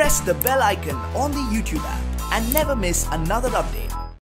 press the bell icon on the YouTube app and never miss another update.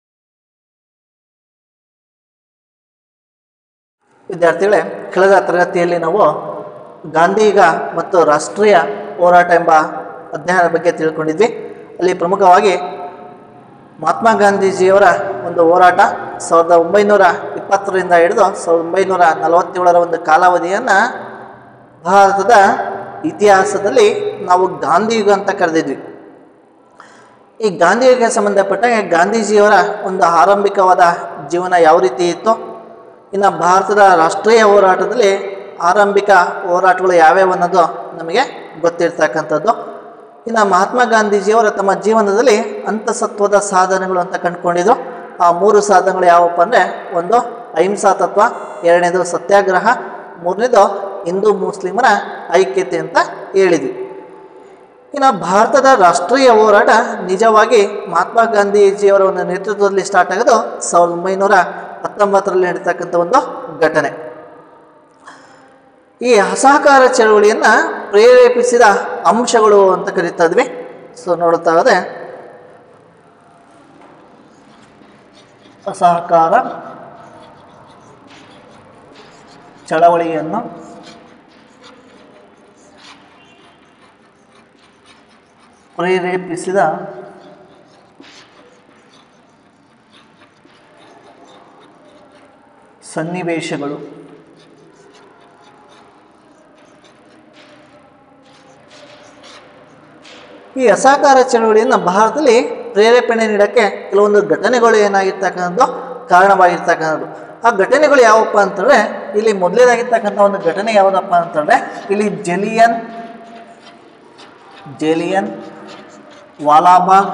ವಿದ್ಯಾರ್ಥಿಗಳೇ ಕಳೆದ ತರಗತಿಯಲ್ಲಿ ನಾವು ಗಾಂಧಿಗ ಮತ್ತು ರಾಷ್ಟ್ರೀಯ ಹೋರಾಟ ಎಂಬ ಅಧ್ಯಯನದ ಬಗ್ಗೆ ತಿಳ್ಕೊಂಡಿದ್ವಿ ಅಲ್ಲಿ ಪ್ರಮುಖವಾಗಿ ಮಹಾತ್ಮ ಗಾಂಧೀಜಿಯವರ ಒಂದು ಹೋರಾಟ ಸಾವಿರದ ಒಂಬೈನೂರ ಇಪ್ಪತ್ತರಿಂದ ಹಿಡಿದು ಸಾವಿರದ ಒಂಬೈನೂರ ನಲವತ್ತೇಳರ ಒಂದು ಕಾಲಾವಧಿಯನ್ನು ಭಾರತದ ಇತಿಹಾಸದಲ್ಲಿ ನಾವು ಗಾಂಧಿಯುಗ ಅಂತ ಕರೆದಿದ್ವಿ ಈ ಗಾಂಧಿಗೆ ಸಂಬಂಧಪಟ್ಟಾಗ ಗಾಂಧೀಜಿಯವರ ಒಂದು ಆರಂಭಿಕವಾದ ಜೀವನ ಯಾವ ರೀತಿ ಇತ್ತು ಇನ್ನು ಭಾರತದ ರಾಷ್ಟ್ರೀಯ ಹೋರಾಟದಲ್ಲಿ ಆರಂಭಿಕ ಹೋರಾಟಗಳು ಯಾವ್ಯಾವು ಅನ್ನೋದು ನಮಗೆ ಗೊತ್ತಿರ್ತಕ್ಕಂಥದ್ದು ಇನ್ನು ಮಹಾತ್ಮ ಗಾಂಧೀಜಿಯವರ ತಮ್ಮ ಜೀವನದಲ್ಲಿ ಅಂತಸತ್ವದ ಸಾಧನೆಗಳು ಅಂತ ಕಂಡುಕೊಂಡಿದ್ರು ಆ ಮೂರು ಸಾಧನೆಗಳು ಯಾವಪ್ಪ ಅಂದರೆ ಒಂದು ಅಹಿಂಸಾ ತತ್ವ ಎರಡನೇದು ಸತ್ಯಾಗ್ರಹ ಮೂರನೇದು ಹಿಂದೂ ಮುಸ್ಲಿಮರ ಐಕ್ಯತೆ ಅಂತ ಹೇಳಿದ್ವಿ ಇನ್ನು ಭಾರತದ ರಾಷ್ಟ್ರೀಯ ಹೋರಾಟ ನಿಜವಾಗಿ ಮಹಾತ್ಮ ಗಾಂಧೀಜಿಯವರ ಒಂದು ನೇತೃತ್ವದಲ್ಲಿ ಸ್ಟಾರ್ಟ್ ಆಗೋದು ಸಾವಿರದ ಒಂಬೈನೂರ ಹತ್ತೊಂಬತ್ತರಲ್ಲಿ ನಡೀತಕ್ಕಂಥ ಒಂದು ಘಟನೆ ಈ ಅಸಹಕಾರ ಚಳವಳಿಯನ್ನು ಪ್ರೇರೇಪಿಸಿದ ಅಂಶಗಳು ಅಂತ ಕರೀತಾ ಇದ್ವಿ ಸೊ ನೋಡ್ತಾ ಹೋದ್ರೆ ಅಸಹಕಾರ ಚಳವಳಿಯನ್ನು ಪ್ರೇರೇಪಿಸಿದ ಸನ್ನಿವೇಶಗಳು ಈ ಅಸಹಕಾರ ಚಳವಳಿಯನ್ನು ಭಾರತದಲ್ಲಿ ಪ್ರೇರೇಪಣೆ ನೀಡೋಕ್ಕೆ ಕೆಲವೊಂದು ಘಟನೆಗಳು ಏನಾಗಿರ್ತಕ್ಕಂಥದ್ದು ಕಾರಣವಾಗಿರ್ತಕ್ಕಂಥದ್ದು ಆ ಘಟನೆಗಳು ಯಾವಪ್ಪ ಅಂತಂದರೆ ಇಲ್ಲಿ ಮೊದಲೇದಾಗಿರ್ತಕ್ಕಂಥ ಒಂದು ಘಟನೆ ಯಾವುದಪ್ಪ ಅಂತಂದರೆ ಇಲ್ಲಿ ಜಲಿಯನ್ ಜಲಿಯನ್ ವಾಲಾಬಾಗ್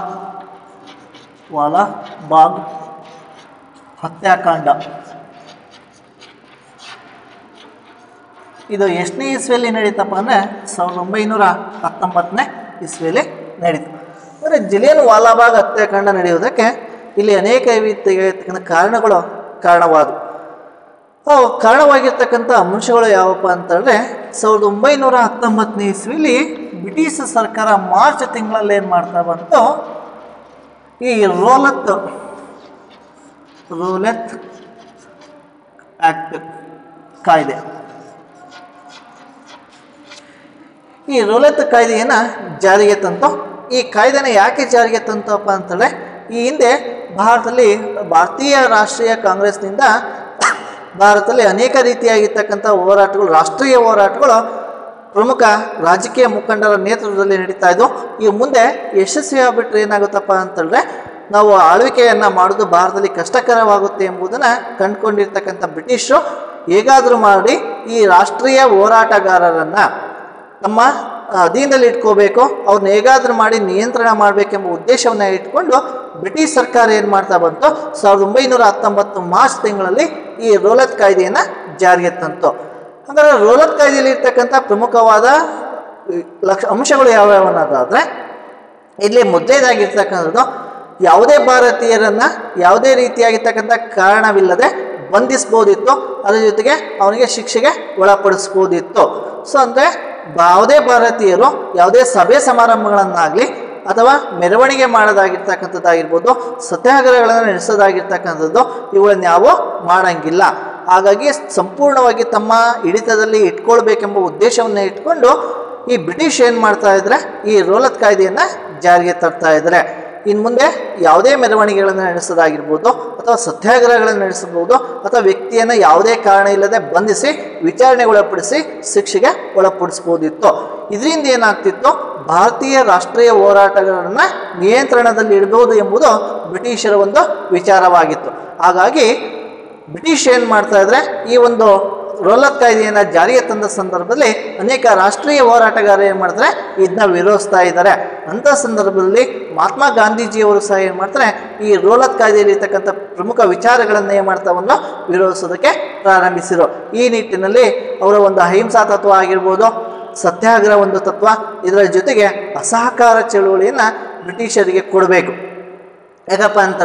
ವಾಲಾಬಾಗ್ ಹತ್ಯಾಕಾಂಡ ಇದು ಎಷ್ಟನೇ ಇಸ್ವಿಯಲ್ಲಿ ನಡೀತಪ್ಪ ಅಂದರೆ ಸಾವಿರದ ಒಂಬೈನೂರ ಹತ್ತೊಂಬತ್ತನೇ ಇಸ್ವಿಯಲ್ಲಿ ನಡೀತು ಅಂದರೆ ಜಲಿಯನ್ ವಾಲಾಬಾಗ್ ಹತ್ಯಾಕಾಂಡ ನಡೆಯುವುದಕ್ಕೆ ಇಲ್ಲಿ ಅನೇಕ ರೀತಿಯಾಗಿರ್ತಕ್ಕಂಥ ಕಾರಣಗಳು ಕಾರಣವಾದವು ಅವು ಕಾರಣವಾಗಿರ್ತಕ್ಕಂಥ ಅಂಶಗಳು ಯಾವಪ್ಪ ಅಂತಂದರೆ ಸಾವಿರದ ಒಂಬೈನೂರ ಹತ್ತೊಂಬತ್ತನೇ ಇಸ್ವಿಲಿ ಬ್ರಿಟಿಷ್ ಸರ್ಕಾರ ಮಾರ್ಚ್ ತಿಂಗಳಲ್ಲಿ ಏನು ಮಾಡ್ತಾ ಬಂತು ಈ ರೋಲತ್ ರೋಲೆತ್ ಆ್ಯಕ್ಟ್ ಕಾಯ್ದೆ ಈ ರೋಲೆತ್ ಕಾಯ್ದೆಯನ್ನು ಜಾರಿಗೆ ತಂತು ಈ ಕಾಯ್ದೆನ ಯಾಕೆ ಜಾರಿಗೆ ತಂತಪ್ಪ ಅಂತಂದರೆ ಈ ಹಿಂದೆ ಭಾರತದಲ್ಲಿ ಭಾರತೀಯ ರಾಷ್ಟ್ರೀಯ ಕಾಂಗ್ರೆಸ್ನಿಂದ ಭಾರತದಲ್ಲಿ ಅನೇಕ ರೀತಿಯಾಗಿರ್ತಕ್ಕಂಥ ಹೋರಾಟಗಳು ರಾಷ್ಟ್ರೀಯ ಹೋರಾಟಗಳು ಪ್ರಮುಖ ರಾಜಕೀಯ ಮುಖಂಡರ ನೇತೃತ್ವದಲ್ಲಿ ನಡೀತಾ ಇದ್ವು ಈ ಮುಂದೆ ಯಶಸ್ವಿ ಆಗ್ಬಿಟ್ರೆ ಏನಾಗುತ್ತಪ್ಪ ಅಂತಂದರೆ ನಾವು ಆಳ್ವಿಕೆಯನ್ನು ಮಾಡೋದು ಭಾರತದಲ್ಲಿ ಕಷ್ಟಕರವಾಗುತ್ತೆ ಎಂಬುದನ್ನು ಕಂಡುಕೊಂಡಿರ್ತಕ್ಕಂಥ ಬ್ರಿಟಿಷರು ಹೇಗಾದರೂ ಮಾಡಿ ಈ ರಾಷ್ಟ್ರೀಯ ಹೋರಾಟಗಾರರನ್ನು ತಮ್ಮ ಅಧೀನದಲ್ಲಿ ಇಟ್ಕೋಬೇಕು ಅವ್ರನ್ನ ಹೇಗಾದ್ರೂ ಮಾಡಿ ನಿಯಂತ್ರಣ ಮಾಡಬೇಕೆಂಬ ಉದ್ದೇಶವನ್ನು ಇಟ್ಕೊಂಡು ಬ್ರಿಟಿಷ್ ಸರ್ಕಾರ ಏನು ಮಾಡ್ತಾ ಬಂತು ಸಾವಿರದ ಒಂಬೈನೂರ ಹತ್ತೊಂಬತ್ತು ಮಾರ್ಚ್ ತಿಂಗಳಲ್ಲಿ ಈ ರೋಲತ್ ಕಾಯ್ದೆಯನ್ನು ಜಾರಿಗೆ ತಂತು ಹಾಗಾದ್ರೆ ರೋಲತ್ ಕಾಯ್ದೆಯಲ್ಲಿ ಇರ್ತಕ್ಕಂಥ ಪ್ರಮುಖವಾದ ಲಕ್ಷ ಅಂಶಗಳು ಯಾವ್ಯಾವ ಅನ್ನೋದಾದರೆ ಇಲ್ಲಿ ಮೊದಲೇದಾಗಿರ್ತಕ್ಕಂಥದ್ದು ಯಾವುದೇ ಭಾರತೀಯರನ್ನು ಯಾವುದೇ ರೀತಿಯಾಗಿರ್ತಕ್ಕಂಥ ಕಾರಣವಿಲ್ಲದೆ ಬಂಧಿಸ್ಬೋದಿತ್ತು ಅದರ ಜೊತೆಗೆ ಅವನಿಗೆ ಶಿಕ್ಷೆಗೆ ಒಳಪಡಿಸ್ಬೋದಿತ್ತು ಸೊ ಅಂದರೆ ಯಾವುದೇ ಭಾರತೀಯರು ಯಾವುದೇ ಸಭೆ ಸಮಾರಂಭಗಳನ್ನಾಗಲಿ ಅಥವಾ ಮೆರವಣಿಗೆ ಮಾಡೋದಾಗಿರ್ತಕ್ಕಂಥದ್ದಾಗಿರ್ಬೋದು ಸತ್ಯಾಗ್ರಹಗಳನ್ನು ನಡೆಸೋದಾಗಿರ್ತಕ್ಕಂಥದ್ದು ಇವುಗಳನ್ನ ಯಾವ ಮಾಡಂಗಿಲ್ಲ ಹಾಗಾಗಿ ಸಂಪೂರ್ಣವಾಗಿ ತಮ್ಮ ಹಿಡಿತದಲ್ಲಿ ಇಟ್ಕೊಳ್ಬೇಕೆಂಬ ಉದ್ದೇಶವನ್ನು ಇಟ್ಕೊಂಡು ಈ ಬ್ರಿಟಿಷ್ ಏನು ಮಾಡ್ತಾ ಇದ್ರೆ ಈ ರೋಲತ್ ಕಾಯ್ದೆಯನ್ನು ಜಾರಿಗೆ ತರ್ತಾ ಇದ್ದಾರೆ ಇನ್ನು ಮುಂದೆ ಯಾವುದೇ ಮೆರವಣಿಗೆಗಳನ್ನು ನಡೆಸೋದಾಗಿರ್ಬೋದು ಅಥವಾ ಸತ್ಯಾಗ್ರಹಗಳನ್ನು ನಡೆಸಬಹುದು ಅಥವಾ ವ್ಯಕ್ತಿಯನ್ನು ಯಾವುದೇ ಕಾರಣ ಇಲ್ಲದೆ ಬಂಧಿಸಿ ವಿಚಾರಣೆಗೊಳಪಡಿಸಿ ಶಿಕ್ಷೆಗೆ ಒಳಪಡಿಸ್ಬೋದಿತ್ತು ಇದರಿಂದ ಏನಾಗ್ತಿತ್ತು ಭಾರತೀಯ ರಾಷ್ಟ್ರೀಯ ಹೋರಾಟಗಾರರನ್ನ ನಿಯಂತ್ರಣದಲ್ಲಿ ಇಡಬಹುದು ಎಂಬುದು ಬ್ರಿಟಿಷರ ಒಂದು ವಿಚಾರವಾಗಿತ್ತು ಹಾಗಾಗಿ ಬ್ರಿಟಿಷ್ ಏನು ಮಾಡ್ತಾ ಇದ್ರೆ ಈ ಒಂದು ರೋಲತ್ ಕಾಯ್ದೆಯನ್ನು ಜಾರಿಗೆ ತಂದ ಸಂದರ್ಭದಲ್ಲಿ ಅನೇಕ ರಾಷ್ಟ್ರೀಯ ಹೋರಾಟಗಾರರು ಏನು ಮಾಡ್ತಾರೆ ಇದನ್ನ ವಿರೋಧಿಸ್ತಾ ಇದ್ದಾರೆ ಅಂಥ ಸಂದರ್ಭದಲ್ಲಿ ಮಹಾತ್ಮ ಗಾಂಧೀಜಿಯವರು ಸಹ ಏನು ಮಾಡ್ತಾರೆ ಈ ರೋಲತ್ ಕಾಯ್ದೆಯಲ್ಲಿ ಇರ್ತಕ್ಕಂಥ ಪ್ರಮುಖ ವಿಚಾರಗಳನ್ನು ಏನು ಮಾಡ್ತಾ ಒಂದು ವಿರೋಧಿಸೋದಕ್ಕೆ ಪ್ರಾರಂಭಿಸಿರು ಈ ನಿಟ್ಟಿನಲ್ಲಿ ಅವರ ಒಂದು ಅಹಿಂಸಾ ತತ್ವ ಆಗಿರ್ಬೋದು ಸತ್ಯಾಗ್ರಹ ಒಂದು ತತ್ವ ಇದರ ಜೊತೆಗೆ ಅಸಹಕಾರ ಚಳುವಳಿಯನ್ನು ಬ್ರಿಟಿಷರಿಗೆ ಕೊಡಬೇಕು ಯಾಕಪ್ಪ ಅಂತಂದರೆ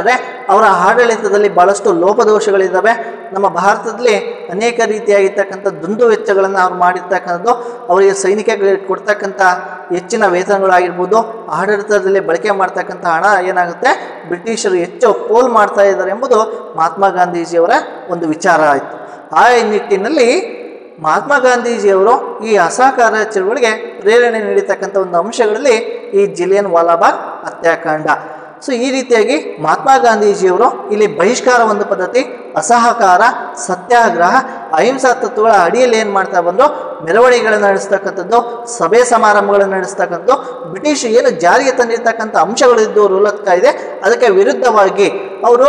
ಅವರ ಆಡಳಿತದಲ್ಲಿ ಭಾಳಷ್ಟು ಲೋಪದೋಷಗಳಿದ್ದಾವೆ ನಮ್ಮ ಭಾರತದಲ್ಲಿ ಅನೇಕ ರೀತಿಯಾಗಿರ್ತಕ್ಕಂಥ ದುಂದು ವೆಚ್ಚಗಳನ್ನು ಅವ್ರು ಮಾಡಿರ್ತಕ್ಕಂಥದ್ದು ಅವರಿಗೆ ಸೈನಿಕಗಳಿಗೆ ಕೊಡ್ತಕ್ಕಂಥ ಹೆಚ್ಚಿನ ವೇತನಗಳಾಗಿರ್ಬೋದು ಆಡಳಿತದಲ್ಲಿ ಬಳಕೆ ಮಾಡ್ತಕ್ಕಂಥ ಹಣ ಏನಾಗುತ್ತೆ ಬ್ರಿಟಿಷರು ಹೆಚ್ಚು ಪೋಲ್ ಮಾಡ್ತಾ ಇದ್ದಾರೆ ಎಂಬುದು ಮಹಾತ್ಮ ಗಾಂಧೀಜಿಯವರ ಒಂದು ವಿಚಾರ ಆಯಿತು ಆ ನಿಟ್ಟಿನಲ್ಲಿ ಮಹಾತ್ಮ ಗಾಂಧೀಜಿಯವರು ಈ ಅಸಹಕಾರ ಚಳುವಳಿಗೆ ಪ್ರೇರಣೆ ನೀಡತಕ್ಕಂಥ ಒಂದು ಅಂಶಗಳಲ್ಲಿ ಈ ಜಿಲಿಯನ್ ವಾಲಾಬಾಗ್ ಹತ್ಯಾಕಾಂಡ ಸೊ ಈ ರೀತಿಯಾಗಿ ಮಹಾತ್ಮ ಗಾಂಧೀಜಿಯವರು ಇಲ್ಲಿ ಬಹಿಷ್ಕಾರ ಒಂದು ಪದ್ಧತಿ ಅಸಹಕಾರ ಸತ್ಯಾಗ್ರಹ ಅಹಿಂಸಾ ತತ್ವಗಳ ಅಡಿಯಲ್ಲಿ ಏನು ಮಾಡ್ತಾ ಬಂದರು ಮೆರವಣಿಗೆಗಳನ್ನು ನಡೆಸ್ತಕ್ಕಂಥದ್ದು ಸಭೆ ಸಮಾರಂಭಗಳನ್ನು ನಡೆಸ್ತಕ್ಕಂಥದ್ದು ಬ್ರಿಟಿಷ್ ಏನು ಜಾರಿಗೆ ತಂದಿರ್ತಕ್ಕಂಥ ಅಂಶಗಳಿದ್ದು ರೂಲತ್ ಕಾಯ್ದೆ ಅದಕ್ಕೆ ವಿರುದ್ಧವಾಗಿ ಅವರು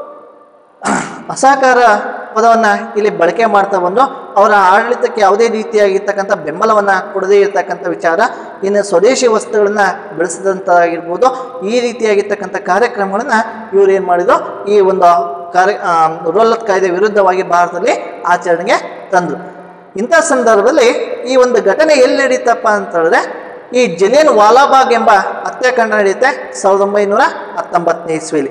ಅಸಹಕಾರ ಪದವನ್ನು ಇಲ್ಲಿ ಬಳಕೆ ಮಾಡ್ತಾ ಬಂದು ಅವರ ಆಡಳಿತಕ್ಕೆ ಯಾವುದೇ ರೀತಿಯಾಗಿರ್ತಕ್ಕಂಥ ಬೆಂಬಲವನ್ನು ಕೊಡದೇ ಇರತಕ್ಕಂಥ ವಿಚಾರ ಇನ್ನು ಸ್ವದೇಶಿ ವಸ್ತುಗಳನ್ನ ಬೆಳೆಸಿದಂಥದ್ದಾಗಿರ್ಬೋದು ಈ ರೀತಿಯಾಗಿರ್ತಕ್ಕಂಥ ಕಾರ್ಯಕ್ರಮಗಳನ್ನು ಇವ್ರು ಏನು ಮಾಡಿದ್ರು ಈ ಒಂದು ಕಾರ್ಯ ಆ, ರೋಲತ್ ಕಾಯ್ದೆ ವಿರುದ್ಧವಾಗಿ ಭಾರತದಲ್ಲಿ ಆಚರಣೆಗೆ ತಂದರು ಇಂಥ ಸಂದರ್ಭದಲ್ಲಿ ಈ ಒಂದು ಘಟನೆ ಎಲ್ಲಿ ನಡೀತಪ್ಪ ಅಂತ ಹೇಳಿದ್ರೆ ಈ ಜಲಿಯನ್ ವಾಲಾಬಾಗ್ ಎಂಬ ಹತ್ಯಾಕಾಂಡ ನಡೆಯುತ್ತೆ ಸಾವಿರದ ಒಂಬೈನೂರ ಹತ್ತೊಂಬತ್ತನೇ ಇಸ್ವಿಲಿ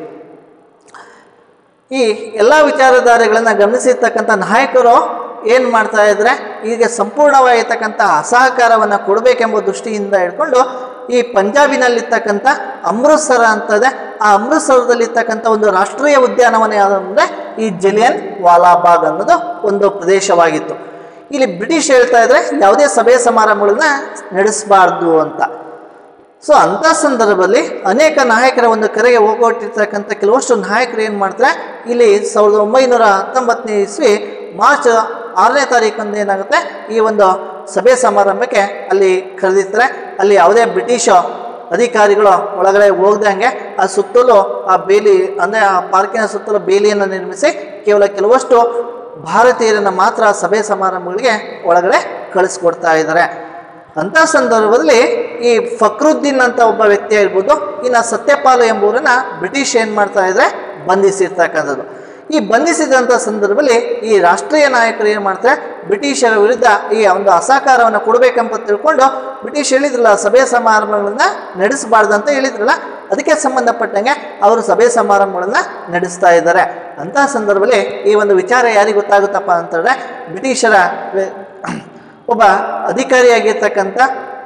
ಈ ಎಲ್ಲ ವಿಚಾರಧಾರೆಗಳನ್ನು ಗಮನಿಸಿರ್ತಕ್ಕಂಥ ನಾಯಕರು ಏನು ಮಾಡ್ತಾ ಇದ್ರೆ ಈಗ ಸಂಪೂರ್ಣವಾಗಿರ್ತಕ್ಕಂಥ ಅಸಹಕಾರವನ್ನು ಕೊಡಬೇಕೆಂಬ ದೃಷ್ಟಿಯಿಂದ ಹಿಡ್ಕೊಂಡು ಈ ಪಂಜಾಬಿನಲ್ಲಿರ್ತಕ್ಕಂಥ ಅಮೃತ್ಸರ ಅಂತದೆ ಆ ಅಮೃತ್ಸರದಲ್ಲಿರ್ತಕ್ಕಂಥ ಒಂದು ರಾಷ್ಟ್ರೀಯ ಉದ್ಯಾನವನ ಯಾವುದಂದ್ರೆ ಈ ಜಲಿಯನ್ ವಾಲಾಬಾಗ್ ಅನ್ನೋದು ಒಂದು ಪ್ರದೇಶವಾಗಿತ್ತು ಇಲ್ಲಿ ಬ್ರಿಟಿಷ್ ಹೇಳ್ತಾ ಇದ್ರೆ ಯಾವುದೇ ಸಭೆ ಸಮಾರಂಭಗಳನ್ನ ನಡೆಸಬಾರ್ದು ಅಂತ ಸೊ ಅಂಥ ಸಂದರ್ಭದಲ್ಲಿ ಅನೇಕ ನಾಯಕರ ಒಂದು ಕರೆಗೆ ಹೋಗೊಟ್ಟಿರ್ತಕ್ಕಂಥ ಕೆಲವಷ್ಟು ನಾಯಕರು ಏನು ಮಾಡ್ತಾರೆ ಇಲ್ಲಿ ಸಾವಿರದ ಒಂಬೈನೂರ ಹತ್ತೊಂಬತ್ತನೇ ಇಸ್ವಿ ಮಾರ್ಚ್ ಆರನೇ ತಾರೀಕಂದು ಏನಾಗುತ್ತೆ ಈ ಒಂದು ಸಭೆ ಸಮಾರಂಭಕ್ಕೆ ಅಲ್ಲಿ ಕರೆದಿರ್ತಾರೆ ಅಲ್ಲಿ ಯಾವುದೇ ಬ್ರಿಟಿಷ್ ಅಧಿಕಾರಿಗಳು ಒಳಗಡೆ ಹೋಗ್ದಂಗೆ ಆ ಸುತ್ತಲೂ ಆ ಬೇಲಿ ಅಂದರೆ ಆ ಪಾರ್ಕಿನ ಸುತ್ತಲೂ ಬೇಲಿಯನ್ನು ನಿರ್ಮಿಸಿ ಕೇವಲ ಕೆಲವಷ್ಟು ಭಾರತೀಯರನ್ನು ಮಾತ್ರ ಸಭೆ ಸಮಾರಂಭಗಳಿಗೆ ಒಳಗಡೆ ಕಳಿಸ್ಕೊಡ್ತಾ ಇದ್ದಾರೆ ಅಂಥ ಸಂದರ್ಭದಲ್ಲಿ ಈ ಫಕ್ರುದ್ದೀನ್ ಅಂತ ಒಬ್ಬ ವ್ಯಕ್ತಿ ಇರ್ಬೋದು ಇನ್ನು ಸತ್ಯಪಾಲ ಎಂಬುವರನ್ನ ಬ್ರಿಟಿಷ್ ಏನು ಮಾಡ್ತಾ ಇದ್ರೆ ಬಂಧಿಸಿರ್ತಕ್ಕಂಥದ್ದು ಈ ಬಂಧಿಸಿದಂಥ ಸಂದರ್ಭದಲ್ಲಿ ಈ ರಾಷ್ಟ್ರೀಯ ನಾಯಕರು ಏನು ಮಾಡ್ತಾರೆ ಬ್ರಿಟಿಷರ ವಿರುದ್ಧ ಈ ಒಂದು ಅಸಹಕಾರವನ್ನು ಕೊಡಬೇಕಂತ ತಿಳ್ಕೊಂಡು ಬ್ರಿಟಿಷ್ ಹೇಳಿದ್ರಲ್ಲ ಸಭೆ ಸಮಾರಂಭಗಳನ್ನ ನಡೆಸಬಾರ್ದು ಅಂತ ಹೇಳಿದ್ರಲ್ಲ ಅದಕ್ಕೆ ಸಂಬಂಧಪಟ್ಟಂಗೆ ಅವರು ಸಭೆ ಸಮಾರಂಭಗಳನ್ನ ನಡೆಸ್ತಾ ಇದ್ದಾರೆ ಅಂತಹ ಸಂದರ್ಭದಲ್ಲಿ ಈ ಒಂದು ವಿಚಾರ ಯಾರಿಗೆ ಗೊತ್ತಾಗುತ್ತಪ್ಪ ಅಂತಂದ್ರೆ ಬ್ರಿಟಿಷರ ವೆ- ಒಬ್ಬ ಅಧಿಕಾರಿಯಾಗಿರ್ತಕ್ಕಂಥ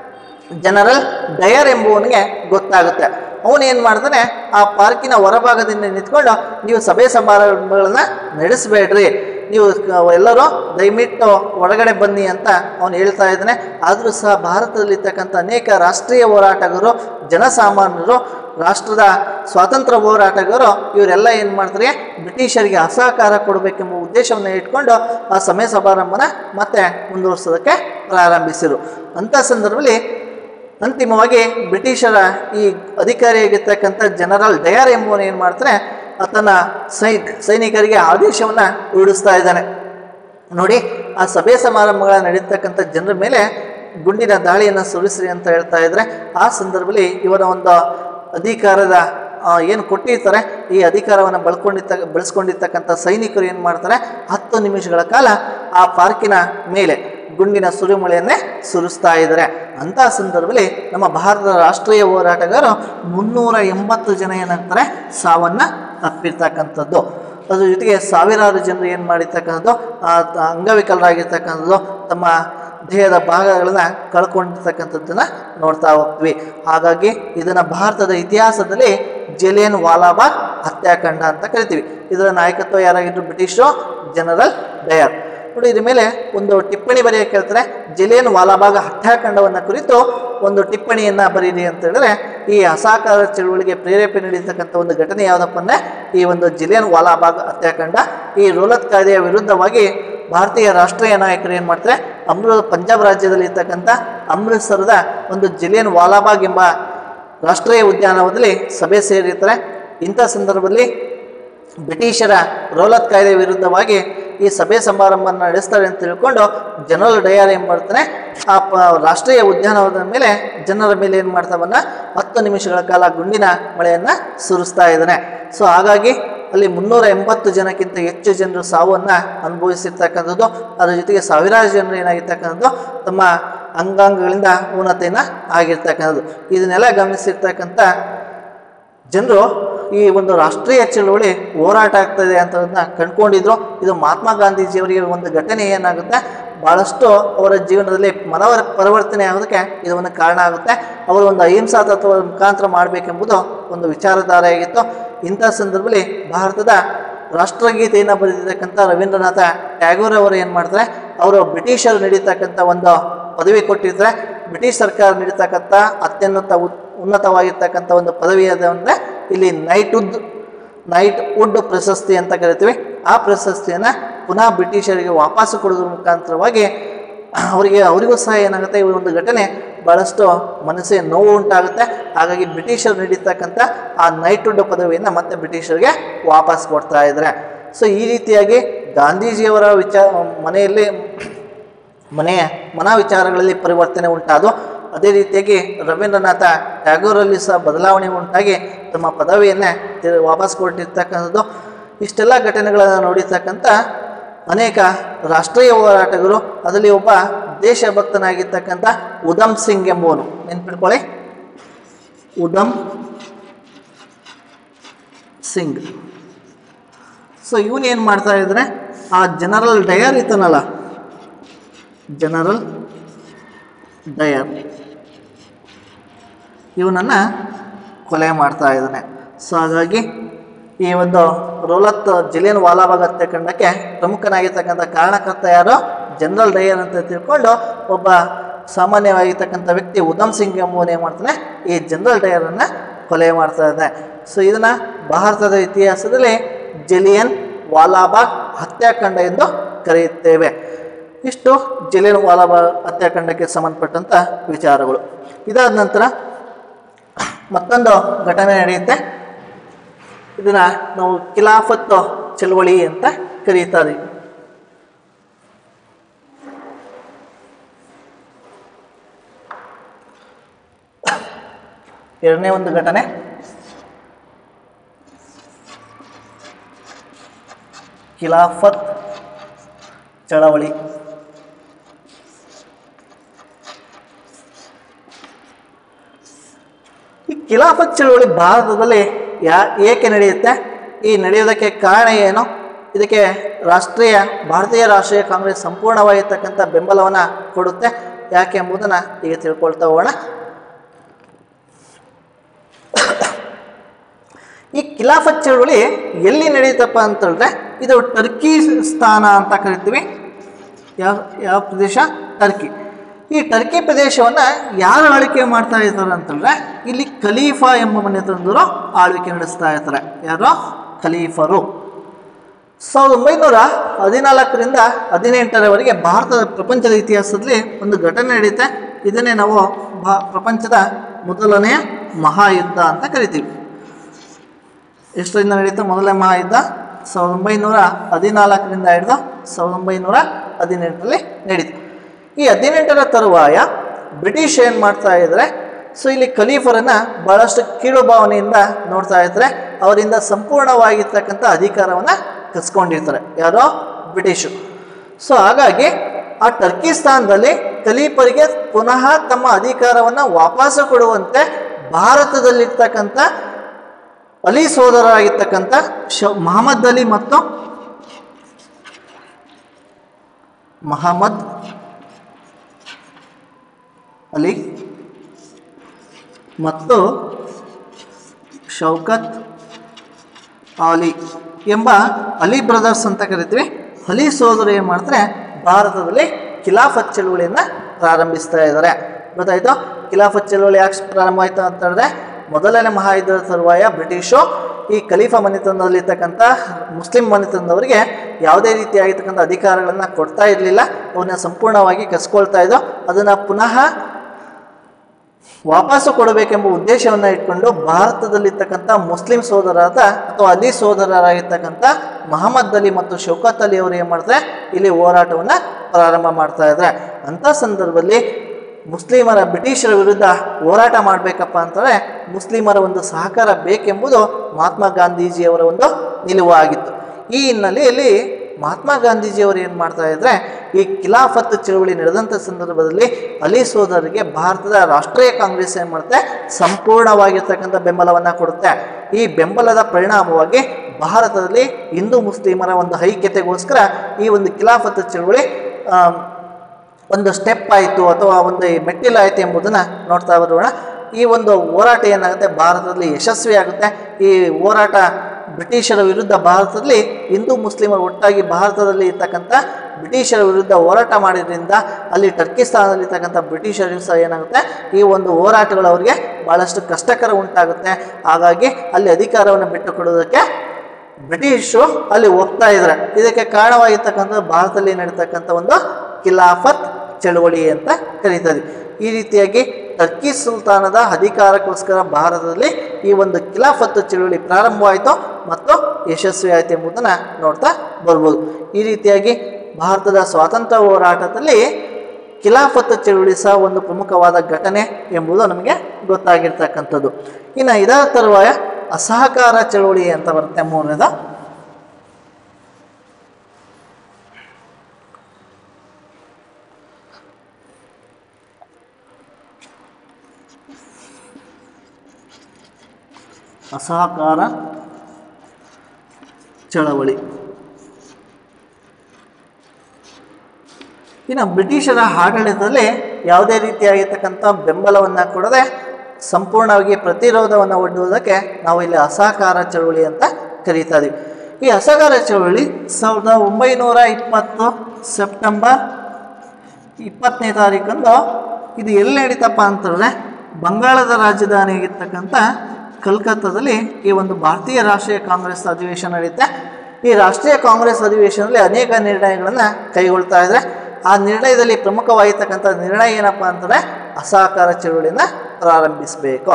ಜನರಲ್ ಡಯರ್ ಎಂಬುವನಿಗೆ ಗೊತ್ತಾಗುತ್ತೆ ಅವನು ಏನು ಮಾಡ್ತಾನೆ ಆ ಪಾರ್ಕಿನ ಹೊರಭಾಗದಿಂದ ನಿಂತ್ಕೊಂಡು ನೀವು ಸಭೆ ಸಮಾರಂಭಗಳನ್ನ ನಡೆಸಬೇಡ್ರಿ ನೀವು ಕ- ಎಲ್ಲರೂ ದಯವಿಟ್ಟು ಒಳಗಡೆ ಬನ್ನಿ ಅಂತ ಅವನು ಹೇಳ್ತಾ ಇದ್ದಾನೆ ಆದರೂ ಸಹ ಭಾರತದಲ್ಲಿರ್ತಕ್ಕಂಥ ಅನೇಕ ರಾಷ್ಟ್ರೀಯ ಹೋರಾಟಗಾರರು ಜನಸಾಮಾನ್ಯರು ರಾಷ್ಟ್ರದ ಸ್ವಾತಂತ್ರ್ಯ ಹೋರಾಟಗಾರರು ಇವರೆಲ್ಲ ಏನು ಮಾಡ್ತಾರೆ ಬ್ರಿಟಿಷರಿಗೆ ಅಸಹಕಾರ ಕೊಡಬೇಕೆಂಬ ಉದ್ದೇಶವನ್ನು ಇಟ್ಕೊಂಡು ಆ ಸಮಯ ಸಮಾರಂಭನ ಮತ್ತೆ ಮುಂದುವರ್ಸೋದಕ್ಕೆ ಪ್ರಾರಂಭಿಸಿರು ಅಂಥ ಸಂದರ್ಭದಲ್ಲಿ ಅಂತಿಮವಾಗಿ ಬ್ರಿಟಿಷರ ಈ ಅಧಿಕಾರಿಯಾಗಿರ್ತಕ್ಕಂಥ ಜನರಲ್ ಡಯರ್ ಎಂಬುವನು ಏನು ಮಾಡ್ತಾನೆ ತನ್ನ ಸೈ ಸೈನಿಕರಿಗೆ ಆದೇಶವನ್ನು ಹೊರಡಿಸ್ತಾ ಇದ್ದಾನೆ ನೋಡಿ ಆ ಸಭೆ ಸಮಾರಂಭಗಳ ನಡೀತಕ್ಕಂಥ ಜನರ ಮೇಲೆ ಗುಂಡಿನ ದಾಳಿಯನ್ನು ಸುರಿಸ್ರಿ ಅಂತ ಹೇಳ್ತಾ ಇದ್ರೆ ಆ ಸಂದರ್ಭದಲ್ಲಿ ಇವರ ಒಂದು ಅಧಿಕಾರದ ಏನು ಕೊಟ್ಟಿರ್ತಾರೆ ಈ ಅಧಿಕಾರವನ್ನು ಬಳಕೊಂಡಿರ್ತ ಬಳಸ್ಕೊಂಡಿರ್ತಕ್ಕಂಥ ಸೈನಿಕರು ಏನು ಮಾಡ್ತಾರೆ ಹತ್ತು ನಿಮಿಷಗಳ ಕಾಲ ಆ ಪಾರ್ಕಿನ ಮೇಲೆ ಗುಂಡಿನ ಸುರಿಮಳೆಯನ್ನೇ ಸುರಿಸ್ತಾ ಇದ್ದಾರೆ ಅಂತಹ ಸಂದರ್ಭದಲ್ಲಿ ನಮ್ಮ ಭಾರತದ ರಾಷ್ಟ್ರೀಯ ಹೋರಾಟಗಾರರು ಮುನ್ನೂರ ಎಂಬತ್ತು ಜನ ಏನಾಗ್ತಾರೆ ಸಾವನ್ನು ತಪ್ಪಿರ್ತಕ್ಕಂಥದ್ದು ಅದ್ರ ಜೊತೆಗೆ ಸಾವಿರಾರು ಜನರು ಏನು ಮಾಡಿರ್ತಕ್ಕಂಥದ್ದು ಆ ತ- ಅಂಗವಿಕಲರಾಗಿರ್ತಕ್ಕಂಥದ್ದು ತಮ್ಮ ದೇಹದ ಭಾಗಗಳನ್ನ ಕಳ್ಕೊಂಡಿರ್ತಕ್ಕಂಥದ್ದನ್ನ ನೋಡ್ತಾ ಹೋಗ್ತೀವಿ ಹಾಗಾಗಿ ಇದನ್ನು ಭಾರತದ ಇತಿಹಾಸದಲ್ಲಿ ಜಲಿಯನ್ ವಾಲಾಬಾಗ್ ಹತ್ಯಾಕಾಂಡ ಅಂತ ಕರಿತೀವಿ ಇದರ ನಾಯಕತ್ವ ಯಾರಾಗಿದ್ರು ಬ್ರಿಟಿಷರು ಜನರಲ್ ಡಯರ್ ನೋಡಿ ಇದ್ರ ಮೇಲೆ ಒಂದು ಟಿಪ್ಪಣಿ ಬರೆಯಕ್ಕೆ ಹೇಳ್ತಾರೆ ಜಲಿಯನ್ ವಾಲಾಬಾಗ್ ಹತ್ಯಾಕಾಂಡವನ್ನು ಕುರಿತು ಒಂದು ಟಿಪ್ಪಣಿಯನ್ನು ಬರೀರಿ ಅಂತ ಹೇಳಿದ್ರೆ ಈ ಅಸಹಕಾರ ಚಳುವಳಿಗೆ ಪ್ರೇರೇಪಣೆ ನೀಡಿರ್ತಕ್ಕಂಥ ಒಂದು ಘಟನೆ ಯಾವುದಪ್ಪ ಅಂದರೆ ಈ ಒಂದು ಜಲಿಯನ್ ವಾಲಾಬಾಗ್ ಹತ್ಯಾಕಾಂಡ ಈ ರೋಲತ್ ಕಾಯ್ದೆಯ ವಿರುದ್ಧವಾಗಿ ಭಾರತೀಯ ರಾಷ್ಟ್ರೀಯ ನಾಯಕರು ಏನು ಮಾಡ್ತಾರೆ ಅಮೃ ಪಂಜಾಬ್ ರಾಜ್ಯದಲ್ಲಿ ಇರ್ತಕ್ಕಂಥ ಅಮೃತ್ಸರದ ಒಂದು ಜಲಿಯನ್ ವಾಲಾಬಾಗ್ ಎಂಬ ರಾಷ್ಟ್ರೀಯ ಉದ್ಯಾನವನದಲ್ಲಿ ಸಭೆ ಸೇರಿರ್ತಾರೆ ಇಂಥ ಸಂದರ್ಭದಲ್ಲಿ ಬ್ರಿಟಿಷರ ರೋಲತ್ ಕಾಯ್ದೆ ವಿರುದ್ಧವಾಗಿ ಈ ಸಭೆ ಸಮಾರಂಭವನ್ನು ನಡೆಸ್ತಾರೆ ಅಂತ ತಿಳ್ಕೊಂಡು ಜನರಲ್ ಡಯರ್ ಏನು ಮಾಡ್ತಾನೆ ಆ ಪ ರಾಷ್ಟ್ರೀಯ ಉದ್ಯಾನವನದ ಮೇಲೆ ಜನರ ಮೇಲೆ ಏನು ಮಾಡ್ತಾವನ್ನ ಹತ್ತು ನಿಮಿಷಗಳ ಕಾಲ ಗುಂಡಿನ ಮಳೆಯನ್ನು ಸುರಿಸ್ತಾ ಇದ್ದಾನೆ ಸೊ ಹಾಗಾಗಿ ಅಲ್ಲಿ ಮುನ್ನೂರ ಎಂಬತ್ತು ಜನಕ್ಕಿಂತ ಹೆಚ್ಚು ಜನರು ಸಾವನ್ನು ಅನುಭವಿಸಿರ್ತಕ್ಕಂಥದ್ದು ಅದರ ಜೊತೆಗೆ ಸಾವಿರಾರು ಜನರು ಏನಾಗಿರ್ತಕ್ಕಂಥದ್ದು ತಮ್ಮ ಅಂಗಾಂಗಗಳಿಂದ ಊನತೆಯನ್ನು ಆಗಿರ್ತಕ್ಕಂಥದ್ದು ಇದನ್ನೆಲ್ಲ ಗಮನಿಸಿರ್ತಕ್ಕಂಥ ಜನರು ಈ ಒಂದು ರಾಷ್ಟ್ರೀಯ ಚಳುವಳಿ ಹೋರಾಟ ಆಗ್ತದೆ ಅಂತದನ್ನ ಕಂಡುಕೊಂಡಿದ್ರು ಇದು ಮಹಾತ್ಮ ಗಾಂಧೀಜಿಯವರಿಗೆ ಒಂದು ಘಟನೆ ಏನಾಗುತ್ತೆ ಭಾಳಷ್ಟು ಅವರ ಜೀವನದಲ್ಲಿ ಮನವ ಪರಿವರ್ತನೆ ಆಗೋದಕ್ಕೆ ಇದು ಒಂದು ಕಾರಣ ಆಗುತ್ತೆ ಅವರು ಒಂದು ಅಹಿಂಸಾ ತತ್ವದ ಮುಖಾಂತರ ಮಾಡಬೇಕೆಂಬುದು ಒಂದು ವಿಚಾರಧಾರೆಯಾಗಿತ್ತು ಇಂಥ ಸಂದರ್ಭದಲ್ಲಿ ಭಾರತದ ರಾಷ್ಟ್ರಗೀತೆಯನ್ನು ಬರೆದಿರ್ತಕ್ಕಂಥ ರವೀಂದ್ರನಾಥ ಟ್ಯಾಗೋರ್ ಅವರು ಏನು ಮಾಡ್ತಾರೆ ಅವರು ಬ್ರಿಟಿಷರು ನಡೀತಕ್ಕಂಥ ಒಂದು ಪದವಿ ಕೊಟ್ಟಿರ್ತಾರೆ ಬ್ರಿಟಿಷ್ ಸರ್ಕಾರ ನೀಡತಕ್ಕಂಥ ಅತ್ಯುನ್ನತ ಉತ್- ಉನ್ನತವಾಗಿರ್ತಕ್ಕಂಥ ಒಂದು ಪದವಿ ಅದ ಅಂದರೆ ಇಲ್ಲಿ ನೈಟ್ ಉದ್ ನೈಟ್ ವುಡ್ ಪ್ರಶಸ್ತಿ ಅಂತ ಕರಿತೀವಿ ಆ ಪ್ರಶಸ್ತಿಯನ್ನು ಪುನಃ ಬ್ರಿಟಿಷರಿಗೆ ವಾಪಸ್ಸು ಕೊಡೋದ್ರ ಮುಖಾಂತರವಾಗಿ ಅವರಿಗೆ ಅವರಿಗೂ ಸಹ ಏನಾಗುತ್ತೆ ಈ ಒಂದು ಘಟನೆ ಭಾಳಷ್ಟು ಮನಸ್ಸಿಗೆ ನೋವು ಉಂಟಾಗುತ್ತೆ ಹಾಗಾಗಿ ಬ್ರಿಟಿಷರು ನೀಡಿರ್ತಕ್ಕಂಥ ಆ ನೈಟ್ಹುಡ್ ಪದವಿಯನ್ನು ಮತ್ತೆ ಬ್ರಿಟಿಷರಿಗೆ ವಾಪಸ್ ಕೊಡ್ತಾ ಇದ್ದಾರೆ ಸೊ ಈ ರೀತಿಯಾಗಿ ಗಾಂಧೀಜಿಯವರ ವಿಚಾರ ಮನೆಯಲ್ಲಿ ಮನೆಯ ಮನ ವಿಚಾರಗಳಲ್ಲಿ ಪರಿವರ್ತನೆ ಉಂಟಾದು ಅದೇ ರೀತಿಯಾಗಿ ರವೀಂದ್ರನಾಥ ಟ್ಯಾಗೋರಲ್ಲಿ ಸಹ ಬದಲಾವಣೆ ಉಂಟಾಗಿ ತಮ್ಮ ಪದವಿಯನ್ನೇ ತಿ- ವಾಪಸ್ ಕೊಟ್ಟಿರ್ತಕ್ಕಂಥದ್ದು ಇಷ್ಟೆಲ್ಲ ಘಟನೆಗಳನ್ನು ನೋಡಿರ್ತಕ್ಕಂಥ ಅನೇಕ ರಾಷ್ಟ್ರೀಯ ಹೋರಾಟಗಾರರು ಅದರಲ್ಲಿ ಒಬ್ಬ ದೇಶಭಕ್ತನಾಗಿರ್ತಕ್ಕಂಥ ಉಧಮ್ ಸಿಂಗ್ ಎಂಬುವನು ನೆನ್ಪಿಟ್ಕೊಳ್ಳಿ ಉಧಮ್ ಸಿಂಗ್ ಸೊ ಇವನು ಏನು ಮಾಡ್ತಾ ಇದ್ರೆ ಆ ಜನರಲ್ ಡಯರ್ ಇತ್ತನಲ್ಲ ಜನರಲ್ ಡಯರ್ ಇವನನ್ನು ಕೊಲೆ ಮಾಡ್ತಾ ಇದ್ದಾನೆ ಸೊ ಹಾಗಾಗಿ ಈ ಒಂದು ರೋಲತ್ ಜಿಲಿಯನ್ ವಾಲಾಬಾಗ್ ಹತ್ಯಾಕಾಂಡಕ್ಕೆ ಪ್ರಮುಖನಾಗಿರ್ತಕ್ಕಂಥ ಕಾರಣಕರ್ತ ಯಾರು ಜನರಲ್ ಡಯರ್ ಅಂತ ತಿಳ್ಕೊಂಡು ಒಬ್ಬ ಸಾಮಾನ್ಯವಾಗಿರ್ತಕ್ಕಂಥ ವ್ಯಕ್ತಿ ಉಧಮ್ ಸಿಂಗ್ ಎಂಬುವನು ಏನು ಮಾಡ್ತಾನೆ ಈ ಜನರಲ್ ಡಯರನ್ನು ಕೊಲೆ ಮಾಡ್ತಾ ಇದ್ದಾನೆ ಸೊ ಇದನ್ನು ಭಾರತದ ಇತಿಹಾಸದಲ್ಲಿ ಜಲಿಯನ್ ವಾಲಾಬಾಗ್ ಹತ್ಯಾಕಾಂಡ ಎಂದು ಕರೆಯುತ್ತೇವೆ ಇಷ್ಟು ಜಲಿಯನ್ ವಾಲಾಬಾಗ್ ಹತ್ಯಾಕಾಂಡಕ್ಕೆ ಸಂಬಂಧಪಟ್ಟಂಥ ವಿಚಾರಗಳು ಇದಾದ ನಂತರ ಮತ್ತೊಂದು ಘಟನೆ ನಡೆಯುತ್ತೆ ಇದನ್ನ ನಾವು ಖಿಲಾಫತ್ ಚಳವಳಿ ಅಂತ ಕರೀತಾರೆ ಎರಡನೇ ಒಂದು ಘಟನೆ ಖಿಲಾಫತ್ ಚಳವಳಿ ಈ ಖಿಲಾಫತ್ ಚಳವಳಿ ಭಾರತದಲ್ಲಿ ಯಾ ಏಕೆ ನಡೆಯುತ್ತೆ ಈ ನಡೆಯೋದಕ್ಕೆ ಕಾರಣ ಏನು ಇದಕ್ಕೆ ರಾಷ್ಟ್ರೀಯ ಭಾರತೀಯ ರಾಷ್ಟ್ರೀಯ ಕಾಂಗ್ರೆಸ್ ಸಂಪೂರ್ಣವಾಗಿರ್ತಕ್ಕಂಥ ಬೆಂಬಲವನ್ನು ಕೊಡುತ್ತೆ ಯಾಕೆ ಎಂಬುದನ್ನು ಈಗ ತಿಳ್ಕೊಳ್ತಾ ಹೋಗೋಣ ಈ ಖಿಲಾಫತ್ ಚಳವಳಿ ಎಲ್ಲಿ ನಡೆಯುತ್ತಪ್ಪ ಅಂತಂದ್ರೆ ಇದು ಟರ್ಕಿ ಸ್ಥಾನ ಅಂತ ಕರಿತೀವಿ ಯಾವ ಯಾವ ಪ್ರದೇಶ ಟರ್ಕಿ ಈ ಟರ್ಕಿ ಪ್ರದೇಶವನ್ನು ಯಾರು ಆಳ್ವಿಕೆ ಮಾಡ್ತಾ ಇರ್ತಾರೆ ಅಂತಂದ್ರೆ ಇಲ್ಲಿ ಖಲೀಫಾ ಎಂಬ ಮನೆತನದವರು ಆಳ್ವಿಕೆ ನಡೆಸ್ತಾ ಇರ್ತಾರೆ ಯಾರು ಖಲೀಫರು ಸಾವಿರದ ಒಂಬೈನೂರ ಹದಿನಾಲ್ಕರಿಂದ ಹದಿನೆಂಟರವರೆಗೆ ಭಾರತದ ಪ್ರಪಂಚದ ಇತಿಹಾಸದಲ್ಲಿ ಒಂದು ಘಟನೆ ನಡೆಯುತ್ತೆ ಇದನ್ನೇ ನಾವು ಭಾ ಪ್ರಪಂಚದ ಮೊದಲನೆಯ ಮಹಾಯುದ್ಧ ಅಂತ ಕರಿತೀವಿ ಎಷ್ಟರಿಂದ ನಡೀತು ಮೊದಲನೇ ಮಹಾಯುದ್ಧ ಸಾವಿರದ ಒಂಬೈನೂರ ಹದಿನಾಲ್ಕರಿಂದ ಹಿಡಿದು ಸಾವಿರದ ಒಂಬೈನೂರ ಹದಿನೆಂಟರಲ್ಲಿ ನಡೀತು ಈ ಹದಿನೆಂಟರ ತರುವಾಯ ಬ್ರಿಟಿಷ್ ಏನು ಮಾಡ್ತಾ ಇದ್ದಾರೆ ಸೊ ಇಲ್ಲಿ ಖಲೀಫರನ್ನು ಭಾಳಷ್ಟು ಕೀಳು ಭಾವನೆಯಿಂದ ನೋಡ್ತಾ ಇರ್ತಾರೆ ಅವರಿಂದ ಸಂಪೂರ್ಣವಾಗಿರ್ತಕ್ಕಂಥ ಅಧಿಕಾರವನ್ನು ಕಸ್ಕೊಂಡಿರ್ತಾರೆ ಯಾರೋ ಬ್ರಿಟಿಷು ಸೊ ಹಾಗಾಗಿ ಆ ಟರ್ಕಿಸ್ತಾನದಲ್ಲಿ ಖಲೀಫರಿಗೆ ಪುನಃ ತಮ್ಮ ಅಧಿಕಾರವನ್ನು ವಾಪಸ್ಸು ಕೊಡುವಂತೆ ಭಾರತದಲ್ಲಿರ್ತಕ್ಕಂಥ ಅಲಿ ಸೋದರರಾಗಿರ್ತಕ್ಕಂಥ ಶ ಮಹಮ್ಮದ್ ಅಲಿ ಮತ್ತು ಮಹಮ್ಮದ್ ಅಲಿ ಮತ್ತು ಶೌಕತ್ ಅಲಿ ಎಂಬ ಅಲಿ ಬ್ರದರ್ಸ್ ಅಂತ ಕರಿತೀವಿ ಅಲಿ ಸೋದರು ಏನು ಮಾಡ್ತಾರೆ ಭಾರತದಲ್ಲಿ ಖಿಲಾಫತ್ ಚಳುವಳಿಯನ್ನು ಪ್ರಾರಂಭಿಸ್ತಾ ಇದ್ದಾರೆ ಗೊತ್ತಾಯ್ತು ಖಿಲಾಫತ್ ಚಳುವಳಿ ಯಾಕೆ ಪ್ರಾರಂಭ ಆಯಿತು ಅಂತ ಹೇಳಿದ್ರೆ ಮೊದಲನೇ ಮಹಾಯುದ್ಧದ ತರುವಾಯ ಬ್ರಿಟಿಷು ಈ ಖಲೀಫಾ ಮನೆತನದಲ್ಲಿರ್ತಕ್ಕಂಥ ಮುಸ್ಲಿಂ ಮನೆತನದವರಿಗೆ ಯಾವುದೇ ರೀತಿಯಾಗಿರ್ತಕ್ಕಂಥ ಅಧಿಕಾರಗಳನ್ನು ಕೊಡ್ತಾ ಇರಲಿಲ್ಲ ಅವನ್ನ ಸಂಪೂರ್ಣವಾಗಿ ಕಸ್ಕೊಳ್ತಾ ಇದ್ದೋ ಅದನ್ನು ಪುನಃ ವಾಪಸ್ಸು ಕೊಡಬೇಕೆಂಬ ಉದ್ದೇಶವನ್ನು ಇಟ್ಕೊಂಡು ಭಾರತದಲ್ಲಿರ್ತಕ್ಕಂಥ ಮುಸ್ಲಿಂ ಸೋದರರಾದ ಅಥವಾ ಅಲಿ ಸೋದರರಾಗಿರ್ತಕ್ಕಂಥ ಮಹಮ್ಮದ್ ಅಲಿ ಮತ್ತು ಶೌಕತ್ ಅಲಿ ಅವರು ಏನು ಮಾಡ್ತಾರೆ ಇಲ್ಲಿ ಹೋರಾಟವನ್ನು ಪ್ರಾರಂಭ ಮಾಡ್ತಾ ಇದ್ದಾರೆ ಅಂಥ ಸಂದರ್ಭದಲ್ಲಿ ಮುಸ್ಲಿಮರ ಬ್ರಿಟಿಷರ ವಿರುದ್ಧ ಹೋರಾಟ ಮಾಡಬೇಕಪ್ಪ ಅಂತಂದರೆ ಮುಸ್ಲಿಮರ ಒಂದು ಸಹಕಾರ ಬೇಕೆಂಬುದು ಮಹಾತ್ಮ ಗಾಂಧೀಜಿಯವರ ಒಂದು ನಿಲುವು ಆಗಿತ್ತು ಈ ಹಿನ್ನೆಲೆಯಲ್ಲಿ ಮಹಾತ್ಮ ಗಾಂಧೀಜಿಯವರು ಏನು ಮಾಡ್ತಾ ಇದ್ರೆ ಈ ಖಿಲಾಫತ್ ಚಳುವಳಿ ನಡೆದಂಥ ಸಂದರ್ಭದಲ್ಲಿ ಅಲಿ ಸೋದರಿಗೆ ಭಾರತದ ರಾಷ್ಟ್ರೀಯ ಕಾಂಗ್ರೆಸ್ ಏನು ಮಾಡುತ್ತೆ ಸಂಪೂರ್ಣವಾಗಿರ್ತಕ್ಕಂಥ ಬೆಂಬಲವನ್ನು ಕೊಡುತ್ತೆ ಈ ಬೆಂಬಲದ ಪರಿಣಾಮವಾಗಿ ಭಾರತದಲ್ಲಿ ಹಿಂದೂ ಮುಸ್ಲಿಮರ ಒಂದು ಐಕ್ಯತೆಗೋಸ್ಕರ ಈ ಒಂದು ಖಿಲಾಫತ್ ಚಳುವಳಿ ಆಮ್, ಒಂದು ಸ್ಟೆಪ್ ಆಯಿತು ಅಥವಾ ಒಂದು ಮೆಟ್ಟಿಲಾಯಿತು ಎಂಬುದನ್ನು ನೋಡ್ತಾ ಬರೋಣ ಈ ಒಂದು ಹೋರಾಟ ಏನಾಗುತ್ತೆ ಭಾರತದಲ್ಲಿ ಯಶಸ್ವಿ ಆಗುತ್ತೆ ಈ ಹೋರಾಟ ಬ್ರಿಟಿಷರ ವಿರುದ್ಧ ಭಾರತದಲ್ಲಿ ಹಿಂದೂ ಮುಸ್ಲಿಮರು ಒಟ್ಟಾಗಿ ಭಾರತದಲ್ಲಿ ಇರ್ತಕ್ಕಂಥ ಬ್ರಿಟಿಷರ ವಿರುದ್ಧ ಹೋರಾಟ ಮಾಡಿದ್ರಿಂದ ಅಲ್ಲಿ ಟರ್ಕಿಸ್ತಾನದಲ್ಲಿ ಇರ್ತಕ್ಕಂಥ ಬ್ರಿಟಿಷರು ಸಹ ಏನಾಗುತ್ತೆ ಈ ಒಂದು ಹೋರಾಟಗಳು ಅವರಿಗೆ ಭಾಳಷ್ಟು ಕಷ್ಟಕರ ಉಂಟಾಗುತ್ತೆ ಹಾಗಾಗಿ ಅಲ್ಲಿ ಅಧಿಕಾರವನ್ನು ಬಿಟ್ಟುಕೊಡೋದಕ್ಕೆ ಬ್ರಿಟಿಷರು ಅಲ್ಲಿ ಹೋಗ್ತಾ ಇದ್ದಾರೆ ಇದಕ್ಕೆ ಕಾರಣವಾಗಿರ್ತಕ್ಕಂಥ ಭಾರತದಲ್ಲಿ ನಡೀತಕ್ಕಂಥ ಒಂದು ಖಿಲಾಫತ್ ಚಳುವಳಿ ಅಂತ ಕರೀತದೆ ಈ ರೀತಿಯಾಗಿ ಟರ್ಕಿ ಸುಲ್ತಾನದ ಅಧಿಕಾರಕ್ಕೋಸ್ಕರ ಭಾರತದಲ್ಲಿ ಈ ಒಂದು ಖಿಲಾಫತ್ ಚಳುವಳಿ ಪ್ರಾರಂಭವಾಯಿತು ಮತ್ತು ಯಶಸ್ವಿ ಆಯಿತು ಎಂಬುದನ್ನು ನೋಡ್ತಾ ಬರ್ಬೋದು ಈ ರೀತಿಯಾಗಿ ಭಾರತದ ಸ್ವಾತಂತ್ರ್ಯ ಹೋರಾಟದಲ್ಲಿ ಖಿಲಾಫತ್ ಚಳುವಳಿ ಸಹ ಒಂದು ಪ್ರಮುಖವಾದ ಘಟನೆ ಎಂಬುದು ನಮಗೆ ಗೊತ್ತಾಗಿರ್ತಕ್ಕಂಥದ್ದು ಇನ್ನು ಇದರ ತರುವಾಯ ಅಸಹಕಾರ ಚಳುವಳಿ ಅಂತ ಬರುತ್ತೆ ಮೂರನೇದು ಅಸಹಕಾರ ಚಳವಳಿ ಇನ್ನು ಬ್ರಿಟಿಷರ ಆಡಳಿತದಲ್ಲಿ ಯಾವುದೇ ರೀತಿಯಾಗಿರ್ತಕ್ಕಂಥ ಬೆಂಬಲವನ್ನು ಕೊಡದೆ ಸಂಪೂರ್ಣವಾಗಿ ಪ್ರತಿರೋಧವನ್ನು ಒಡ್ಡುವುದಕ್ಕೆ ನಾವು ಇಲ್ಲಿ ಅಸಹಕಾರ ಚಳುವಳಿ ಅಂತ ಕರೀತಾ ಇದೀವಿ ಈ ಅಸಹಕಾರ ಚಳುವಳಿ ಸಾವಿರದ ಒಂಬೈನೂರ ಇಪ್ಪತ್ತು ಸೆಪ್ಟೆಂಬರ್ ಇಪ್ಪತ್ತನೇ ತಾರೀಕಂದು ಇದು ಎಲ್ಲಿ ನಡೀತಪ್ಪ ಅಂತಂದರೆ ಬಂಗಾಳದ ರಾಜಧಾನಿಯಾಗಿರ್ತಕ್ಕಂಥ ಕಲ್ಕತ್ತಾದಲ್ಲಿ ಈ ಒಂದು ಭಾರತೀಯ ರಾಷ್ಟ್ರೀಯ ಕಾಂಗ್ರೆಸ್ ಅಧಿವೇಶನ ನಡೆಯುತ್ತೆ ಈ ರಾಷ್ಟ್ರೀಯ ಕಾಂಗ್ರೆಸ್ ಅಧಿವೇಶನದಲ್ಲಿ ಅನೇಕ ನಿರ್ಣಯಗಳನ್ನು ಕೈಗೊಳ್ತಾ ಇದ್ದಾರೆ ಆ ನಿರ್ಣಯದಲ್ಲಿ ಪ್ರಮುಖವಾಗಿರ್ತಕ್ಕಂಥ ನಿರ್ಣಯ ಏನಪ್ಪ ಅಂತಂದರೆ ಅಸಹಕಾರ ಚಳುವಳಿನ ಪ್ರಾರಂಭಿಸಬೇಕು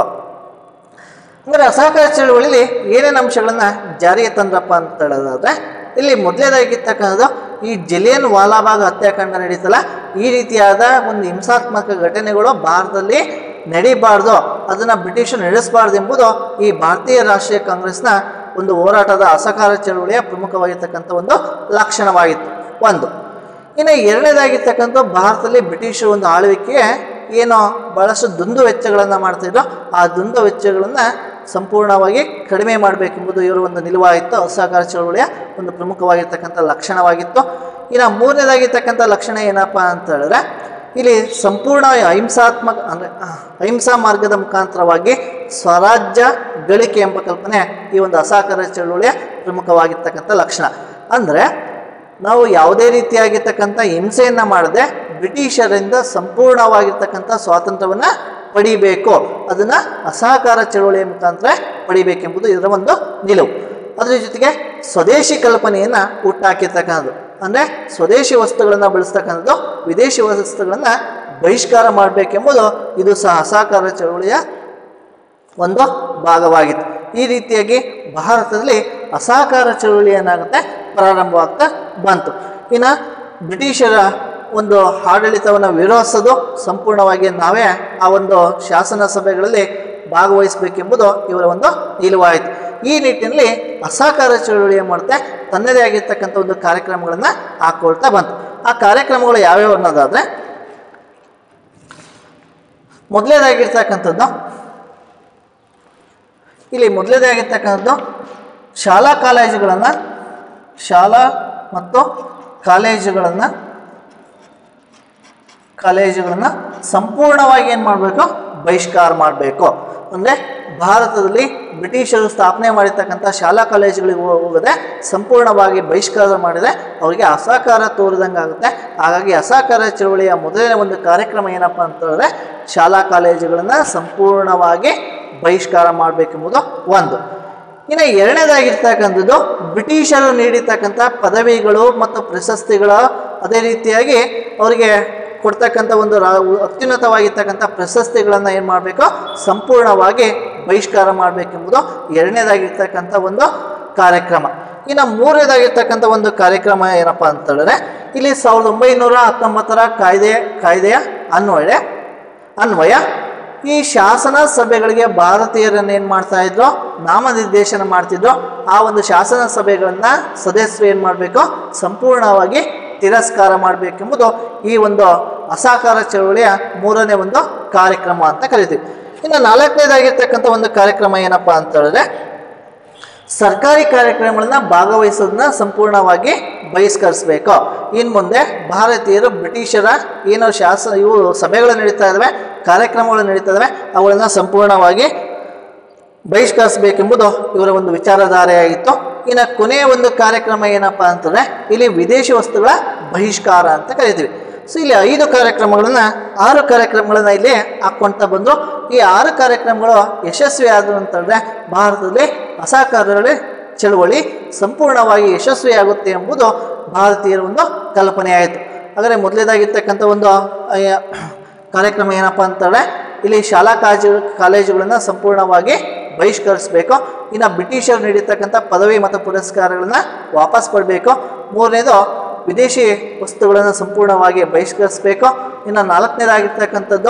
ಅಂದರೆ ಅಸಹಕಾರ ಚಳುವಳಿಲಿ ಏನೇನು ಅಂಶಗಳನ್ನು ಜಾರಿಗೆ ತಂದ್ರಪ್ಪ ಅಂತ ಹೇಳೋದಾದ್ರೆ ಇಲ್ಲಿ ಮೊದಲೇದಾಗಿರ್ತಕ್ಕಂಥದ್ದು ಈ ಜಲಿಯನ್ ವಾಲಾಬಾಗ್ ಹತ್ಯಾಕಾಂಡ ನಡೀತಲ್ಲ ಈ ರೀತಿಯಾದ ಒಂದು ಹಿಂಸಾತ್ಮಕ ಘಟನೆಗಳು ಭಾರತದಲ್ಲಿ ನಡೀಬಾರ್ದು ಅದನ್ನು ಬ್ರಿಟಿಷರು ನಡೆಸಬಾರ್ದು ಎಂಬುದು ಈ ಭಾರತೀಯ ರಾಷ್ಟ್ರೀಯ ಕಾಂಗ್ರೆಸ್ನ ಒಂದು ಹೋರಾಟದ ಅಸಹಕಾರ ಚಳುವಳಿಯ ಪ್ರಮುಖವಾಗಿರ್ತಕ್ಕಂಥ ಒಂದು ಲಕ್ಷಣವಾಗಿತ್ತು ಒಂದು ಇನ್ನು ಎರಡನೇದಾಗಿರ್ತಕ್ಕಂಥ ಭಾರತದಲ್ಲಿ ಬ್ರಿಟಿಷರ ಒಂದು ಆಳ್ವಿಕೆಗೆ ಏನೋ ಭಾಳಷ್ಟು ದುಂದು ವೆಚ್ಚಗಳನ್ನು ಮಾಡ್ತಿದ್ರು ಆ ದುಂದು ವೆಚ್ಚಗಳನ್ನು ಸಂಪೂರ್ಣವಾಗಿ ಕಡಿಮೆ ಮಾಡಬೇಕೆಂಬುದು ಇವರ ಒಂದು ನಿಲುವಾಗಿತ್ತು ಅಸಹಕಾರ ಚಳುವಳಿಯ ಒಂದು ಪ್ರಮುಖವಾಗಿರ್ತಕ್ಕಂಥ ಲಕ್ಷಣವಾಗಿತ್ತು ಇನ್ನು ಮೂರನೇದಾಗಿರ್ತಕ್ಕಂಥ ಲಕ್ಷಣ ಏನಪ್ಪ ಅಂತ ಹೇಳಿದ್ರೆ ಇಲ್ಲಿ ಸಂಪೂರ್ಣ ಅಹಿಂಸಾತ್ಮಕ ಅಂದರೆ ಅಹಿಂಸಾ ಮಾರ್ಗದ ಮುಖಾಂತರವಾಗಿ ಸ್ವರಾಜ್ಯ ಗಳಿಕೆ ಎಂಬ ಕಲ್ಪನೆ ಈ ಒಂದು ಅಸಹಕಾರ ಚಳುವಳಿಯ ಪ್ರಮುಖವಾಗಿರ್ತಕ್ಕಂಥ ಲಕ್ಷಣ ಅಂದರೆ ನಾವು ಯಾವುದೇ ರೀತಿಯಾಗಿರ್ತಕ್ಕಂಥ ಹಿಂಸೆಯನ್ನು ಮಾಡದೆ ಬ್ರಿಟಿಷರಿಂದ ಸಂಪೂರ್ಣವಾಗಿರ್ತಕ್ಕಂಥ ಸ್ವಾತಂತ್ರ್ಯವನ್ನು ಪಡಿಬೇಕು ಅದನ್ನು ಅಸಹಕಾರ ಚಳುವಳಿಯ ಮುಖಾಂತರ ಪಡಿಬೇಕೆಂಬುದು ಇದರ ಒಂದು ನಿಲುವು ಅದರ ಜೊತೆಗೆ ಸ್ವದೇಶಿ ಕಲ್ಪನೆಯನ್ನು ಹುಟ್ಟಾಕಿರ್ತಕ್ಕಂಥದ್ದು ಅಂದರೆ ಸ್ವದೇಶಿ ವಸ್ತುಗಳನ್ನು ಬಳಸ್ತಕ್ಕಂಥದ್ದು ವಿದೇಶಿ ವಸ್ತುಗಳನ್ನು ಬಹಿಷ್ಕಾರ ಮಾಡಬೇಕೆಂಬುದು ಇದು ಸಹ ಅಸಹಕಾರ ಚಳುವಳಿಯ ಒಂದು ಭಾಗವಾಗಿತ್ತು ಈ ರೀತಿಯಾಗಿ ಭಾರತದಲ್ಲಿ ಅಸಹಕಾರ ಚಳುವಳಿ ಏನಾಗುತ್ತೆ ಪ್ರಾರಂಭವಾಗ್ತಾ ಬಂತು ಇನ್ನು ಬ್ರಿಟಿಷರ ಒಂದು ಆಡಳಿತವನ್ನು ವಿರೋಧಿಸೋದು ಸಂಪೂರ್ಣವಾಗಿ ನಾವೇ ಆ ಒಂದು ಶಾಸನ ಸಭೆಗಳಲ್ಲಿ ಭಾಗವಹಿಸಬೇಕೆಂಬುದು ಇವರ ಒಂದು ನಿಲುವಾಯಿತು ಈ ನಿಟ್ಟಿನಲ್ಲಿ ಅಸಹಕಾರ ಚಳುವಳಿ ಏನು ಮಾಡುತ್ತೆ ತನ್ನದೇ ಆಗಿರ್ತಕ್ಕಂಥ ಒಂದು ಕಾರ್ಯಕ್ರಮಗಳನ್ನು ಹಾಕ್ಕೊಳ್ತಾ ಬಂತು ಆ ಕಾರ್ಯಕ್ರಮಗಳು ಯಾವ್ಯಾವ ಅನ್ನೋದಾದರೆ ಮೊದಲೇದಾಗಿರ್ತಕ್ಕಂಥದ್ದು ಇಲ್ಲಿ ಮೊದಲೇದಾಗಿರ್ತಕ್ಕಂಥದ್ದು ಶಾಲಾ ಕಾಲೇಜುಗಳನ್ನು ಶಾಲಾ ಮತ್ತು ಕಾಲೇಜುಗಳನ್ನು ಕಾಲೇಜುಗಳನ್ನು ಸಂಪೂರ್ಣವಾಗಿ ಏನು ಮಾಡಬೇಕು ಬಹಿಷ್ಕಾರ ಮಾಡಬೇಕು ಅಂದರೆ ಭಾರತದಲ್ಲಿ ಬ್ರಿಟಿಷರು ಸ್ಥಾಪನೆ ಮಾಡಿರ್ತಕ್ಕಂಥ ಶಾಲಾ ಕಾಲೇಜುಗಳಿಗೆ ಹೋ- ಹೋಗದೆ ಸಂಪೂರ್ಣವಾಗಿ ಬಹಿಷ್ಕಾರ ಮಾಡಿದರೆ ಅವರಿಗೆ ಅಸಹಕಾರ ತೋರಿದಂಗೆ ಆಗುತ್ತೆ ಹಾಗಾಗಿ ಅಸಹಕಾರ ಚಳುವಳಿಯ ಮೊದಲನೇ ಒಂದು ಕಾರ್ಯಕ್ರಮ ಏನಪ್ಪ ಅಂತಂದರೆ ಶಾಲಾ ಕಾಲೇಜುಗಳನ್ನು ಸಂಪೂರ್ಣವಾಗಿ ಬಹಿಷ್ಕಾರ ಮಾಡಬೇಕೆಂಬುದು ಒಂದು ಇನ್ನು ಎರಡನೇದಾಗಿರ್ತಕ್ಕಂಥದ್ದು ಬ್ರಿಟಿಷರು ನೀಡಿರ್ತಕ್ಕಂಥ ಪದವಿಗಳು ಮತ್ತು ಪ್ರಶಸ್ತಿಗಳು ಅದೇ ರೀತಿಯಾಗಿ ಅವರಿಗೆ ಕೊಡ್ತಕ್ಕಂಥ ಒಂದು ರಾ ಅತ್ಯುನ್ನತವಾಗಿರ್ತಕ್ಕಂಥ ಪ್ರಶಸ್ತಿಗಳನ್ನು ಏನು ಮಾಡಬೇಕು ಸಂಪೂರ್ಣವಾಗಿ ಬಹಿಷ್ಕಾರ ಮಾಡಬೇಕೆಂಬುದು ಎರಡನೇದಾಗಿರ್ತಕ್ಕಂಥ ಒಂದು ಕಾರ್ಯಕ್ರಮ ಇನ್ನು ಮೂರನೇದಾಗಿರ್ತಕ್ಕಂಥ ಒಂದು ಕಾರ್ಯಕ್ರಮ ಏನಪ್ಪ ಅಂತ ಹೇಳಿದ್ರೆ ಇಲ್ಲಿ ಸಾವಿರದ ಒಂಬೈನೂರ ಹತ್ತೊಂಬತ್ತರ ಕಾಯ್ದೆ ಕಾಯ್ದೆಯ ಅನ್ವಯ ಅನ್ವಯ ಈ ಶಾಸನ ಸಭೆಗಳಿಗೆ ಭಾರತೀಯರನ್ನ ಏನು ಮಾಡ್ತಾ ಇದ್ರು ನಾಮನಿರ್ದೇಶನ ಮಾಡ್ತಿದ್ರು ಆ ಒಂದು ಶಾಸನ ಸಭೆಗಳನ್ನ ಸದಸ್ಯರು ಏನು ಮಾಡಬೇಕು ಸಂಪೂರ್ಣವಾಗಿ ತಿರಸ್ಕಾರ ಮಾಡಬೇಕೆಂಬುದು ಈ ಒಂದು ಅಸಹಕಾರ ಚಳವಳಿಯ ಮೂರನೇ ಒಂದು ಕಾರ್ಯಕ್ರಮ ಅಂತ ಕರಿತೀವಿ ಇನ್ನು ನಾಲ್ಕನೇದಾಗಿರ್ತಕ್ಕಂಥ ಒಂದು ಕಾರ್ಯಕ್ರಮ ಏನಪ್ಪಾ ಅಂತ ಹೇಳಿದ್ರೆ ಸರ್ಕಾರಿ ಕಾರ್ಯಕ್ರಮಗಳನ್ನ ಭಾಗವಹಿಸೋದನ್ನ ಸಂಪೂರ್ಣವಾಗಿ ಬಹಿಷ್ಕರಿಸಬೇಕು ಇನ್ನು ಮುಂದೆ ಭಾರತೀಯರು ಬ್ರಿಟಿಷರ ಏನು ಶಾಸನ ಇವು ಸಭೆಗಳು ನಡೀತಾ ಇದ್ದಾವೆ ಕಾರ್ಯಕ್ರಮಗಳು ನಡೀತಾ ಇದ್ದಾವೆ ಅವುಗಳನ್ನ ಸಂಪೂರ್ಣವಾಗಿ ಬಹಿಷ್ಕರಿಸಬೇಕೆಂಬುದು ಇವರ ಒಂದು ವಿಚಾರಧಾರೆಯಾಗಿತ್ತು ಇನ್ನು ಕೊನೆಯ ಒಂದು ಕಾರ್ಯಕ್ರಮ ಏನಪ್ಪ ಅಂತಂದರೆ ಇಲ್ಲಿ ವಿದೇಶಿ ವಸ್ತುಗಳ ಬಹಿಷ್ಕಾರ ಅಂತ ಕರಿತೀವಿ ಸೊ ಇಲ್ಲಿ ಐದು ಕಾರ್ಯಕ್ರಮಗಳನ್ನ ಆರು ಕಾರ್ಯಕ್ರಮಗಳನ್ನ ಇಲ್ಲಿ ಹಾಕ್ಕೊಂತ ಬಂದರು ಈ ಆರು ಕಾರ್ಯಕ್ರಮಗಳು ಯಶಸ್ವಿ ಆದವು ಅಂತಂದರೆ ಭಾರತದಲ್ಲಿ ಅಸಹಕಾರ ಚಳವಳಿ ಸಂಪೂರ್ಣವಾಗಿ ಯಶಸ್ವಿಯಾಗುತ್ತೆ ಎಂಬುದು ಭಾರತೀಯರ ಒಂದು ಕಲ್ಪನೆ ಆಯಿತು ಹಾಗಾದರೆ ಮೊದಲೇದಾಗಿರ್ತಕ್ಕಂಥ ಒಂದು ಅಯ್ಯ, ಕಾರ್ಯಕ್ರಮ ಏನಪ್ಪ ಅಂತಂದರೆ ಇಲ್ಲಿ ಶಾಲಾ ಕಾಲೇಜು ಕಾಲೇಜುಗಳನ್ನು ಸಂಪೂರ್ಣವಾಗಿ ಬಹಿಷ್ಕರಿಸಬೇಕು ಇನ್ನು ಬ್ರಿಟಿಷರು ನೀಡಿರ್ತಕ್ಕಂಥ ಪದವಿ ಮತ್ತು ಪುರಸ್ಕಾರಗಳನ್ನ ವಾಪಸ್ ಕೊಡಬೇಕು ಮೂರನೇದು ವಿದೇಶಿ ವಸ್ತುಗಳನ್ನು ಸಂಪೂರ್ಣವಾಗಿ ಬಹಿಷ್ಕರಿಸಬೇಕು ಇನ್ನು ನಾಲ್ಕನೇದಾಗಿರ್ತಕ್ಕಂಥದ್ದು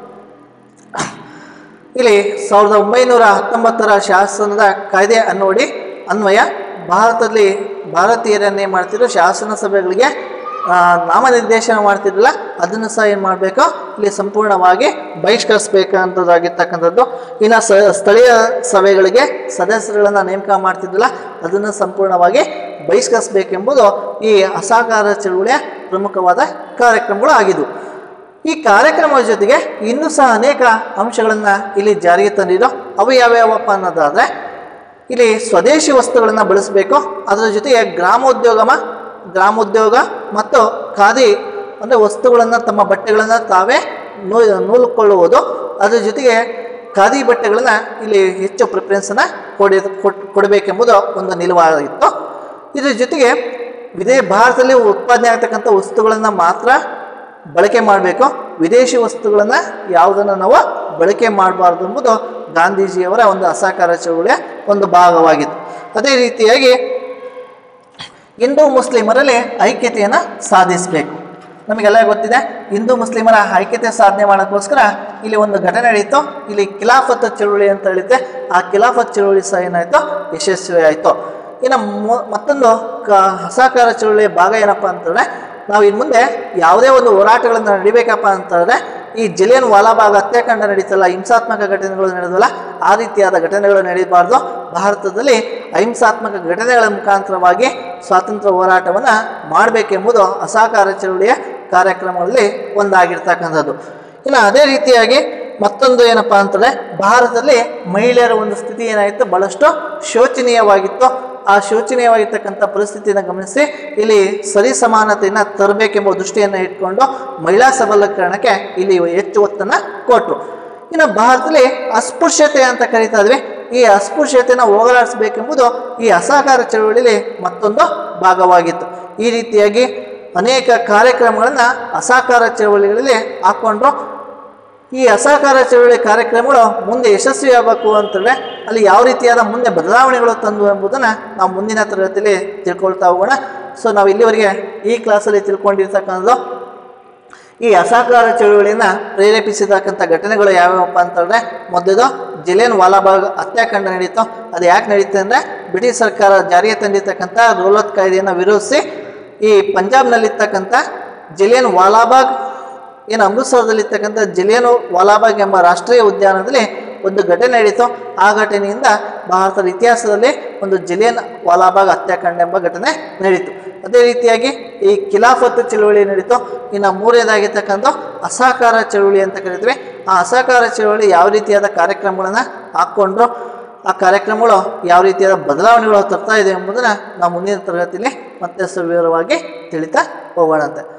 ಇಲ್ಲಿ ಸಾವಿರದ ಒಂಬೈನೂರ ಹತ್ತೊಂಬತ್ತರ ಶಾಸನದ ಕಾಯ್ದೆ ಅನ್ನೋಡಿ ಅನ್ವಯ ಭಾರತದಲ್ಲಿ ಭಾರತೀಯರನ್ನೇ ಮಾಡ್ತಿದ್ರು ಶಾಸನ ಸಭೆಗಳಿಗೆ ಆ, ನಾಮನಿರ್ದೇಶನ ಮಾಡ್ತಿದ್ರಲ್ಲ ಅದನ್ನು ಸಹ ಏನು ಮಾಡಬೇಕು ಇಲ್ಲಿ ಸಂಪೂರ್ಣವಾಗಿ ಬಹಿಷ್ಕರಿಸಬೇಕಂತದ್ದಾಗಿರ್ತಕ್ಕಂಥದ್ದು ಇನ್ನು ಸ ಸ್ಥಳೀಯ ಸಭೆಗಳಿಗೆ ಸದಸ್ಯರುಗಳನ್ನು ನೇಮಕ ಮಾಡ್ತಿದ್ರಲ್ಲ ಅದನ್ನು ಸಂಪೂರ್ಣವಾಗಿ ಬಹಿಷ್ಕರಿಸಬೇಕೆಂಬುದು ಈ ಅಸಹಕಾರ ಚಳುವಳಿಯ ಪ್ರಮುಖವಾದ ಕಾರ್ಯಕ್ರಮಗಳು ಆಗಿದ್ವು ಈ ಕಾರ್ಯಕ್ರಮದ ಜೊತೆಗೆ ಇನ್ನೂ ಸಹ ಅನೇಕ ಅಂಶಗಳನ್ನು ಇಲ್ಲಿ ಜಾರಿಗೆ ತಂದಿದ್ದು ಅವು ಯಾವ್ಯಾವಪ್ಪ ಅನ್ನೋದಾದರೆ ಇಲ್ಲಿ ಸ್ವದೇಶಿ ವಸ್ತುಗಳನ್ನು ಬಳಸಬೇಕು ಅದರ ಜೊತೆಗೆ ಗ್ರಾಮೋದ್ಯೋಗಮ ಗ್ರಾಮೋದ್ಯೋಗ ಮತ್ತು ಖಾದಿ ಅಂದರೆ ವಸ್ತುಗಳನ್ನು ತಮ್ಮ ಬಟ್ಟೆಗಳನ್ನು ತಾವೇ ನೂ ನೂಲುಕೊಳ್ಳುವುದು ಅದರ ಜೊತೆಗೆ ಖಾದಿ ಬಟ್ಟೆಗಳನ್ನು ಇಲ್ಲಿ ಹೆಚ್ಚು ಪ್ರಿಫರೆನ್ಸನ್ನು ಕೊಡಿ ಕೊಟ್- ಕೊಡಬೇಕೆಂಬುದು ಒಂದು ನಿಲುವಾಗಿತ್ತು ಇದರ ಜೊತೆಗೆ ವಿದೇ ಭಾರತದಲ್ಲಿ ಉತ್ಪಾದನೆ ಆಗ್ತಕ್ಕಂಥ ವಸ್ತುಗಳನ್ನು ಮಾತ್ರ ಬಳಕೆ ಮಾಡಬೇಕು ವಿದೇಶಿ ವಸ್ತುಗಳನ್ನು ಯಾವುದನ್ನು ನಾವು ಬಳಕೆ ಮಾಡಬಾರ್ದು ಎಂಬುದು ಗಾಂಧೀಜಿಯವರ ಒಂದು ಅಸಹಕಾರ ಚಳುವಳಿಯ ಒಂದು ಭಾಗವಾಗಿತ್ತು ಅದೇ ರೀತಿಯಾಗಿ ಹಿಂದೂ ಮುಸ್ಲಿಮರಲ್ಲಿ ಐಕ್ಯತೆಯನ್ನು ಸಾಧಿಸಬೇಕು ನಮಗೆಲ್ಲ ಗೊತ್ತಿದೆ ಹಿಂದೂ ಮುಸ್ಲಿಮರ ಐಕ್ಯತೆ ಸಾಧನೆ ಮಾಡೋಕ್ಕೋಸ್ಕರ ಇಲ್ಲಿ ಒಂದು ಘಟನೆ ನಡೆಯಿತು ಇಲ್ಲಿ ಖಿಲಾಫತ್ ಚಳುವಳಿ ಅಂತ ಹೇಳಿದ್ದೆ ಆ ಖಿಲಾಫತ್ ಚಳುವಳಿ ಸಹ ಏನಾಯಿತು ಯಶಸ್ವಿ ಆಯಿತು ಇನ್ನು ಮೊ- ಮತ್ತೊಂದು ಕ ಅಸಹಕಾರ ಚಳುವಳಿಯ ಭಾಗ ಏನಪ್ಪ ಅಂತಂದರೆ ನಾವು ಇನ್ನು ಮುಂದೆ ಯಾವುದೇ ಒಂದು ಹೋರಾಟಗಳನ್ನು ನಡಿಬೇಕಪ್ಪ ಅಂತಂದರೆ ಈ ಜಲಿಯನ್ ವಾಲಾಬಾಗ್ ಹತ್ಯಾಕಾಂಡ ನಡೀತಲ್ಲ ಹಿಂಸಾತ್ಮಕ ಘಟನೆಗಳು ನಡೆದಲ್ಲ ಆ ರೀತಿಯಾದ ಘಟನೆಗಳು ನಡೀಬಾರ್ದು ಭಾರತದಲ್ಲಿ ಅಹಿಂಸಾತ್ಮಕ ಘಟನೆಗಳ ಮುಖಾಂತರವಾಗಿ ಸ್ವಾತಂತ್ರ್ಯ ಹೋರಾಟವನ್ನು ಮಾಡಬೇಕೆಂಬುದು ಅಸಹಕಾರ ಚಳುವಳಿಯ ಕಾರ್ಯಕ್ರಮಗಳಲ್ಲಿ ಒಂದಾಗಿರ್ತಕ್ಕಂಥದ್ದು ಇನ್ನು ಅದೇ ರೀತಿಯಾಗಿ ಮತ್ತೊಂದು ಏನಪ್ಪ ಅಂತಂದರೆ ಭಾರತದಲ್ಲಿ ಮಹಿಳೆಯರ ಒಂದು ಸ್ಥಿತಿ ಏನಾಯಿತು ಭಾಳಷ್ಟು ಶೋಚನೀಯವಾಗಿತ್ತು ಆ ಶೋಚನೀಯವಾಗಿರ್ತಕ್ಕಂಥ ಪರಿಸ್ಥಿತಿಯನ್ನು ಗಮನಿಸಿ ಇಲ್ಲಿ ಸರಿ ಸಮಾನತೆಯನ್ನು ತರಬೇಕೆಂಬ ದೃಷ್ಟಿಯನ್ನು ಇಟ್ಕೊಂಡು ಮಹಿಳಾ ಸಬಲೀಕರಣಕ್ಕೆ ಇಲ್ಲಿ ಹೆಚ್ಚು ಒತ್ತನ್ನು ಕೊಟ್ಟರು ಇನ್ನು ಭಾರತದಲ್ಲಿ ಅಸ್ಪೃಶ್ಯತೆ ಅಂತ ಕರಿತಾ ಇದ್ವಿ ಈ ಅಸ್ಪೃಶ್ಯತೆಯನ್ನು ಹೋಗಲಾಡಿಸಬೇಕೆಂಬುದು ಈ ಅಸಹಕಾರ ಚಳವಳಿಯಲ್ಲಿ ಮತ್ತೊಂದು ಭಾಗವಾಗಿತ್ತು ಈ ರೀತಿಯಾಗಿ ಅನೇಕ ಕಾರ್ಯಕ್ರಮಗಳನ್ನು ಅಸಹಕಾರ ಚಳವಳಿಗಳಲ್ಲಿ ಹಾಕ್ಕೊಂಡ್ರು ಈ ಅಸಹಕಾರ ಚಳವಳಿ ಕಾರ್ಯಕ್ರಮಗಳು ಮುಂದೆ ಯಶಸ್ವಿಯಾಗಬೇಕು ಅಂತಂದರೆ ಅಲ್ಲಿ ಯಾವ ರೀತಿಯಾದ ಮುಂದೆ ಬದಲಾವಣೆಗಳು ತಂದು ಎಂಬುದನ್ನು ನಾವು ಮುಂದಿನ ತರಗತಿಯಲ್ಲಿ ತಿಳ್ಕೊಳ್ತಾ ಹೋಗೋಣ ಸೊ ನಾವು ಇಲ್ಲಿವರೆಗೆ ಈ ಕ್ಲಾಸಲ್ಲಿ ತಿಳ್ಕೊಂಡಿರ್ತಕ್ಕಂಥದ್ದು ಈ ಅಸಹಕಾರ ಚಳುವಳಿಯನ್ನು ಪ್ರೇರೇಪಿಸಿರ್ತಕ್ಕಂಥ ಘಟನೆಗಳು ಯಾವ್ಯಾವಪ್ಪ ಅಂತಂದರೆ ಮೊದಲು ಜಲಿಯನ್ ವಾಲಾಬಾಗ್ ಹತ್ಯಾಕಾಂಡ ನಡೀತು ಅದು ಯಾಕೆ ನಡೀತು ಅಂದರೆ ಬ್ರಿಟಿಷ್ ಸರ್ಕಾರ ಜಾರಿಗೆ ತಂದಿರ್ತಕ್ಕಂಥ ರೋಲತ್ ಕಾಯ್ದೆಯನ್ನು ವಿರೋಧಿಸಿ ಈ ಪಂಜಾಬ್ನಲ್ಲಿರ್ತಕ್ಕಂಥ ಜಲಿಯನ್ ವಾಲಾಬಾಗ್ ಏನು ಅಮೃತ್ಸರದಲ್ಲಿರ್ತಕ್ಕಂಥ ಜಲಿಯನ್ ವಾಲಾಬಾಗ್ ಎಂಬ ರಾಷ್ಟ್ರೀಯ ಉದ್ಯಾನದಲ್ಲಿ ಒಂದು ಘಟನೆ ನಡೀತು ಆ ಘಟನೆಯಿಂದ ಭಾರತದ ಇತಿಹಾಸದಲ್ಲಿ ಒಂದು ಜಲಿಯನ್ ವಾಲಾಬಾಗ್ ಹತ್ಯಾಕಾಂಡ ಎಂಬ ಘಟನೆ ನಡೀತು ಅದೇ ರೀತಿಯಾಗಿ ಈ ಖಿಲಾಫತ್ ಚಳುವಳಿ ನಡೀತು ಇನ್ನು ಮೂರನೇದಾಗಿರ್ತಕ್ಕಂಥ ಅಸಹಕಾರ ಚಳುವಳಿ ಅಂತ ಕರಿತೀವಿ ಆ ಅಸಹಕಾರ ಚಳುವಳಿ ಯಾವ ರೀತಿಯಾದ ಕಾರ್ಯಕ್ರಮಗಳನ್ನು ಹಾಕ್ಕೊಂಡ್ರು ಆ ಕಾರ್ಯಕ್ರಮಗಳು ಯಾವ ರೀತಿಯಾದ ಬದಲಾವಣೆಗಳು ತರ್ತಾ ಇದೆ ಎಂಬುದನ್ನು ನಾವು ಮುಂದಿನ ತರಗತಿಯಲ್ಲಿ ಮತ್ತೆ ಸವಿವರವಾಗಿ ತಿಳಿತಾ ಹೋಗೋಣಂತೆ